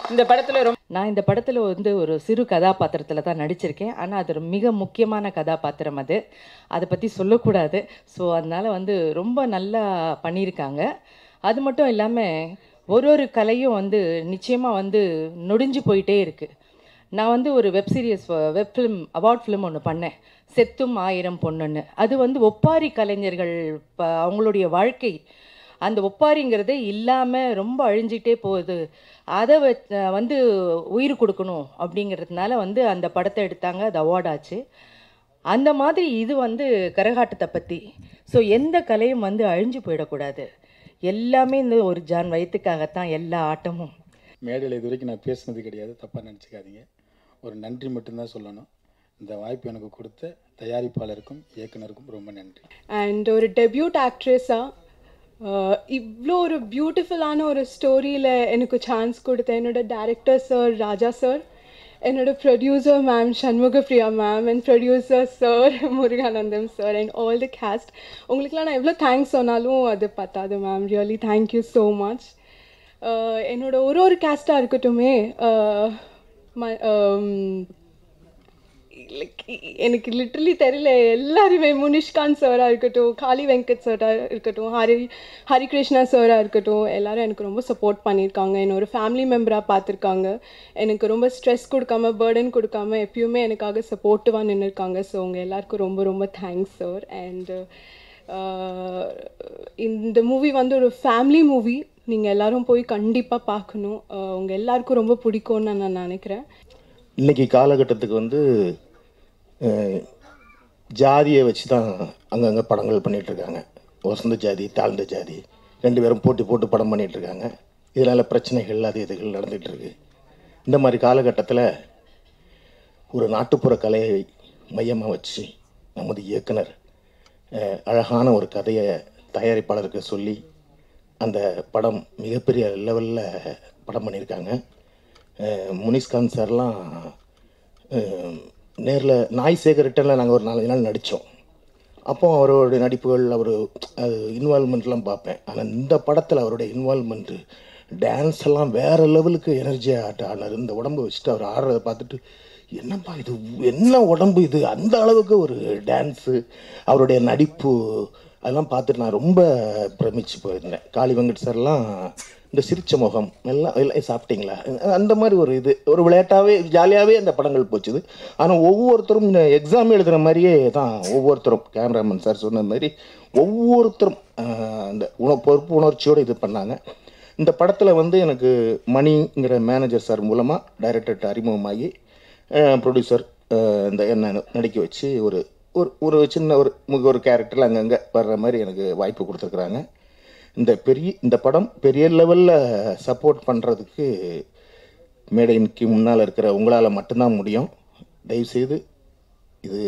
இந்த படத்தில் ரொம்ப நான் இந்த படத்தில் வந்து ஒரு சிறு கதாபாத்திரத்தில் தான் நடிச்சிருக்கேன் ஆனால் அது ஒரு மிக முக்கியமான கதாபாத்திரம் அது அதை பற்றி சொல்லக்கூடாது ஸோ அதனால் வந்து ரொம்ப நல்லா பண்ணியிருக்காங்க அது மட்டும் இல்லாமல் ஒரு ஒரு கலையும் வந்து நிச்சயமாக வந்து நொடிஞ்சு போயிட்டே இருக்குது நான் வந்து ஒரு web series web film award film ஒன்று பண்ணேன் செத்தும் ஆயிரம் பொண்ணுன்னு அது வந்து ஒப்பாரி கலைஞர்கள் ப- அவங்களுடைய வாழ்க்கை அந்த ஒப்பாரிங்கிறதே இல்லாமல் ரொம்ப அழிஞ்சிட்டே போகுது அதை வ- வந்து உயிர் கொடுக்கணும் அப்படிங்கிறதுனால வந்து அந்த படத்தை எடுத்தாங்க அது அவார்ட் ஆச்சு அந்த மாதிரி இது வந்து கரகாட்டத்தை பற்றி ஸோ எந்த கலையும் வந்து அழிஞ்சு போயிடக்கூடாது எல்லாமே இந்த ஒரு ஜான் வயிற்றுக்காகத்தான் எல்லா ஆட்டமும் மேடையில் இது வரைக்கும் நான் பேசுனது கிடையாது தப்பாக நினச்சிக்காதீங்க ஒரு நன்றி மட்டும்தான் சொல்லணும் இந்த வாய்ப்பு எனக்கு கொடுத்த தயாரிப்பாளருக்கும் இயக்குனருக்கும் ரொம்ப நன்றி அண்ட் ஒரு டெபியூட் ஆக்ட்ரஸாக இவ்வளோ ஒரு பியூட்டிஃபுல்லான ஒரு ஸ்டோரியில் எனக்கு சான்ஸ் கொடுத்த என்னோட டேரக்டர் சார் ராஜா சார் என்னோட producer ma'am Shanmugapriya ma'am and producer sir Muruganandam sir and all the cast உங்களுக்குலாம் நான் எவ்வளோ தேங்க்ஸ் சொன்னாலும் அது பத்தாது ma'am really thank you so much என்னோட ஒரு ஒரு கேஸ்டாக இருக்கட்டுமே uh, ம- um, லைக் எனக்கு லிட்ரலி தெரியல எல்லாருமே முனிஷ்காந்த் சாராக இருக்கட்டும் காளி வெங்கட் சாராக இருக்கட்டும் ஹரி ஹரிகிருஷ்ணா சாராக இருக்கட்டும் எல்லாரும் எனக்கு ரொம்ப சப்போர்ட் பண்ணியிருக்காங்க என்ன ஒரு ஃபேமிலி மெம்பராக பார்த்துருக்காங்க எனக்கு ரொம்ப ஸ்ட்ரெஸ் கொடுக்காம பேர்டன் கொடுக்காம எப்பயுமே எனக்காக சப்போர்ட்டிவாக நின்றுருக்காங்க ஸோ உங்கள் எல்லாருக்கும் ரொம்ப ரொம்ப தேங்க்ஸ் சார் அண்டு இந்த மூவி வந்து ஒரு ஃபேமிலி மூவி நீங்கள் எல்லாரும் போய் கண்டிப்பாக பார்க்கணும் உங்கள் எல்லாருக்கும் ரொம்ப பிடிக்கும்னு நான் நினைக்கிறேன் இன்னைக்கு காலகட்டத்துக்கு வந்து அஹ், ஜாதியை வச்சு தான் அங்கங்கே படங்கள் பண்ணிட்டு இருக்காங்க வசந்த ஜாதி தாழ்ந்த ஜாதி ரெண்டு பேரும் போட்டி போட்டு படம் பண்ணிட்டு இருக்காங்க இதனால் பிரச்சனைகள் அது இதுகள் நடந்துகிட்டு இருக்கு இந்த மாதிரி காலகட்டத்தில் ஒரு நாட்டுப்புற கலையை மையமாக வச்சு நமது இயக்குனர் அஹ், அழகான ஒரு கதையை தயாரிப்பாளருக்கு சொல்லி அந்த படம் மிகப்பெரிய லெவலில் படம் பண்ணியிருக்காங்க அஹ், முனிஷ்காந்த் சார்லாம் நேரில் நாய் சேகரிட்டனில் நாங்கள் ஒரு நாலஞ்சு நாள் நடித்தோம் அப்போ அவருடைய நடிப்புகள் அவர் அது இன்வால்மெண்ட்லாம் பார்ப்பேன் ஆனால் இந்த படத்தில் அவருடைய இன்வால்மெண்ட்டு டான்ஸ் எல்லாம் வேறு லெவலுக்கு எனர்ஜியாக ஆட்ட ஆடினார் இந்த உடம்பு வச்சுட்டு அவர் ஆடுறதை பார்த்துட்டு என்னப்பா இது என்ன உடம்பு இது அந்த அளவுக்கு ஒரு டான்ஸு அவருடைய நடிப்பு அதெல்லாம் பார்த்துட்டு நான் ரொம்ப பிரமிச்சு போயிருந்தேன் காளி வெங்கட் சார்லாம் இந்த சிரிச்ச முகம் எல்லாம் எல்லாம் சாப்பிட்டீங்களா அந்த மாதிரி ஒரு இது ஒரு விளையாட்டாகவே ஜாலியாகவே அந்த படங்கள் போச்சுது ஆனால் ஒவ்வொருத்தரும் இந்த எக்ஸாம் எழுதுகிற மாதிரியே தான் ஒவ்வொருத்தரும் கேமராமேன் சார் சொன்ன மாதிரி ஒவ்வொருத்தரும் ஆஹ், அந்த உண பொறுப்பு உணர்ச்சியோடு இது பண்ணாங்க இந்த படத்தில் வந்து எனக்கு மணிங்கிற மேனேஜர் சார் மூலமாக டைரக்டர்கிட்ட அறிமுகமாகி ப்ரொடியூசர் இந்த என்ன நடிக்க வச்சு ஒரு ஒரு ஒரு சின்ன ஒரு முக- ஒரு கேரக்டரில் அங்கங்கே வர்ற மாதிரி எனக்கு வாய்ப்பு கொடுத்துருக்குறாங்க இந்த பெரிய இந்த படம் பெரிய லெவலில் சப்போர்ட் பண்ணுறதுக்கு மேடைக்கு முன்னால் இருக்கிற உங்களால் மட்டும்தான் முடியும் தயவுசெய்து இது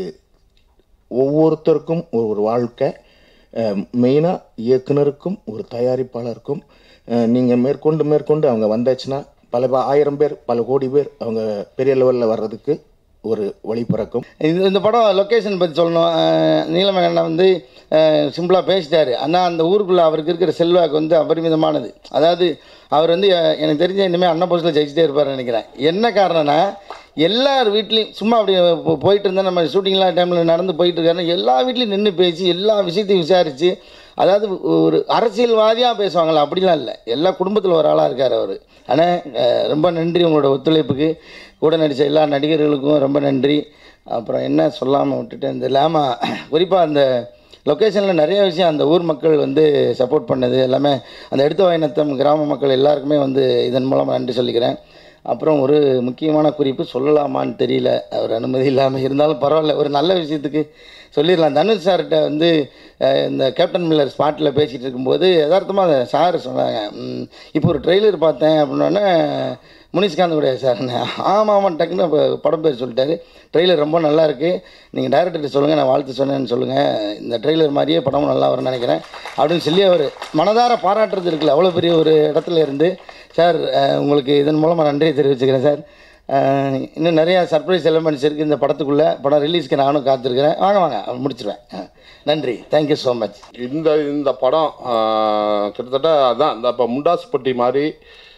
ஒவ்வொருத்தருக்கும் ஒரு ஒரு வாழ்க்கை மெயினாக இயக்குனருக்கும் ஒரு தயாரிப்பாளருக்கும் நீங்கள் மேற்கொண்டு மேற்கொண்டு அவங்க வந்தாச்சுன்னா பல ப- ஆயிரம் பேர் பல கோடி பேர் அவங்க பெரிய லெவலில் வர்றதுக்கு ஒரு வழி பிறக்கும் இது இந்த படம் லொக்கேஷன் பற்றி சொல்லணும் அஹ் நீலமகண்ணா வந்து சிம்பிளாக பேசிட்டாரு ஆனால் அந்த ஊருக்குள்ளே அவருக்கு இருக்கிற செல்வாக்கு வந்து அபரிமிதமானது அதாவது அவர் வந்து அஹ், எனக்கு தெரிஞ்ச இனிமேல் அண்ணா போஸ்டில் ஜெயிச்சிட்டே இருப்பார்னு நினைக்கிறேன் என்ன காரணம்னா எல்லார் வீட்லேயும் சும்மா அப்படி போ- போயிட்டு இருந்தால் நம்ம ஷூட்டிங்லாம் டைமில் நடந்து போயிட்டு இருக்காருன்னா எல்லா வீட்லேயும் நின்று பேசி எல்லா விஷயத்தையும் விசாரித்து அதாவது ஒரு அரசியல்வாதியாக பேசுவாங்களா அப்படிலாம் இல்லை எல்லா குடும்பத்தில் ஒரு ஆளாக இருக்கார் அவர் ஆனால் ரொம்ப நன்றி உங்களோட ஒத்துழைப்புக்கு கூட நடித்த எல்லா நடிகர்களுக்கும் ரொம்ப நன்றி அப்புறம் என்ன சொல்லாமல் விட்டுட்டேன் இந்த லேமா குறிப்பாக அந்த லொக்கேஷனில் நிறைய விஷயம் அந்த ஊர் மக்கள் வந்து சப்போர்ட் பண்ணது எல்லாமே அந்த எடுத்த வாயினத்தம் கிராம மக்கள் எல்லாருக்குமே வந்து இதன் மூலமாக நன்றி சொல்லிக்கிறேன் அப்புறம் ஒரு முக்கியமான குறிப்பு சொல்லலாமான்னு தெரியல அவர் அனுமதி இல்லாமல் இருந்தாலும் பரவாயில்ல ஒரு நல்ல விஷயத்துக்கு சொல்லிடலாம் தனுஷ் சார்கிட்ட வந்து அஹ், இந்த கேப்டன் மில்லர் ஸ்பாட்டில் பேசிகிட்டு இருக்கும்போது யதார்த்தமாக சார் சொன்னாங்க "ம், இப்போ ஒரு ட்ரெய்லர் பார்த்தேன் அப்படின்னோடனே முனிஷ்காந்த் கிடையாது சார் ஆமாம் ஆமாம் டக்குன்னு அப்போ படம் பேர் சொல்லிட்டாரு ட்ரெய்லர் ரொம்ப நல்லா இருக்கு நீங்கள் டேரக்டர்கிட்ட சொல்லுங்கள் நான் வாழ்த்து சொன்னேன்னு சொல்லுங்கள் இந்த ட்ரெய்லர் மாதிரியே படமும் நல்லா வரும்னு நினைக்கிறேன் அப்படின்னு சொல்லி அவர் மனதார பாராட்டுறது இருக்குல்ல அவ்வளோ பெரிய ஒரு இடத்துல இருந்து சார் அஹ், உங்களுக்கு இதன் மூலமாக நன்றியை தெரிவிச்சுக்கிறேன் சார் அஹ், இன்னும் நிறையா சர்ப்ரைஸ் எலமெண்ட்ஸ் இருக்குது இந்த படத்துக்குள்ளே படம் ரிலீஸ்க்கு நானும் காத்திருக்கிறேன் வாங்க வாங்க முடிச்சிருவேன் அஹ், நன்றி தேங்க்யூ ஸோ மச் இந்த இந்த படம் ஆஹ், கிட்டத்தட்ட அதான் இந்த இப்போ முண்டாசுப்பட்டி மாதிரி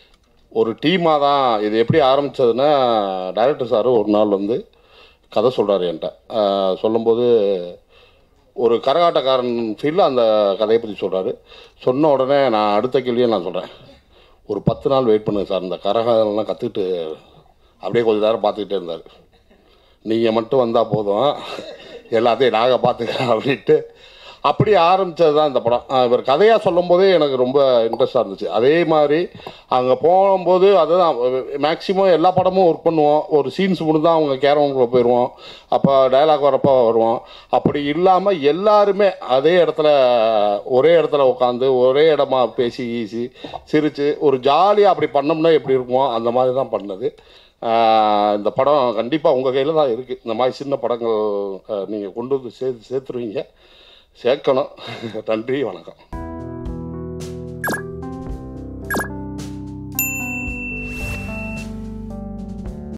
ஒரு டீமாக தான் இது எப்படி ஆரம்பித்ததுன்னா டைரக்டர் சார் ஒரு நாள் வந்து கதை சொல்கிறாரு என்கிட்ட ஆஹ் சொல்லும்போது ஒரு கரகாட்டக்காரன் ஃபீல்டில் அந்த கதையை பற்றி சொல்கிறாரு சொன்ன உடனே நான் அடுத்த கேள்வியை நான் சொல்கிறேன் ஒரு பத்து நாள் வெயிட் பண்ணுங்க சார் இந்த கரகாட்டம்லாம் கற்றுக்கிட்டு அப்படியே கொஞ்ச நேரம் பார்த்துக்கிட்டே இருந்தார் நீங்கள் மட்டும் வந்தால் போதும் எல்லாத்தையும் நாங்கள் பார்த்துக்கிறோம் அப்படின்ட்டு அப்படி ஆரம்பித்தது தான் இந்த படம் ஆஹ் இவர் கதையாக சொல்லும்போதே எனக்கு ரொம்ப இன்ட்ரெஸ்டாக இருந்துச்சு அதே மாதிரி அங்கே போகும்போது அதுதான் மேக்ஸிமம் எல்லா படமும் ஒர்க் பண்ணுவோம் ஒரு சீன்ஸ் முடிந்தால் அவங்க கேரவங்குள்ளே போயிடுவோம் அப்போ டயலாக் வரப்போ வருவோம் அப்படி இல்லாமல் எல்லாருமே அதே இடத்துல ஒரே இடத்துல உட்காந்து ஒரே இடமா பேசி ஈசி சிரித்து ஒரு ஜாலியாக அப்படி பண்ணோம்னா எப்படி இருக்குமோ அந்த மாதிரி தான் பண்ணது ஆஹ் இந்த படம் கண்டிப்பாக உங்கள் கையில் தான் இருக்குது இந்த மாதிரி சின்ன படங்கள் நீங்கள் கொண்டு வந்து சேர்த்து சேர்த்துருவீங்க சேர்க்கணும் நன்றி வணக்கம்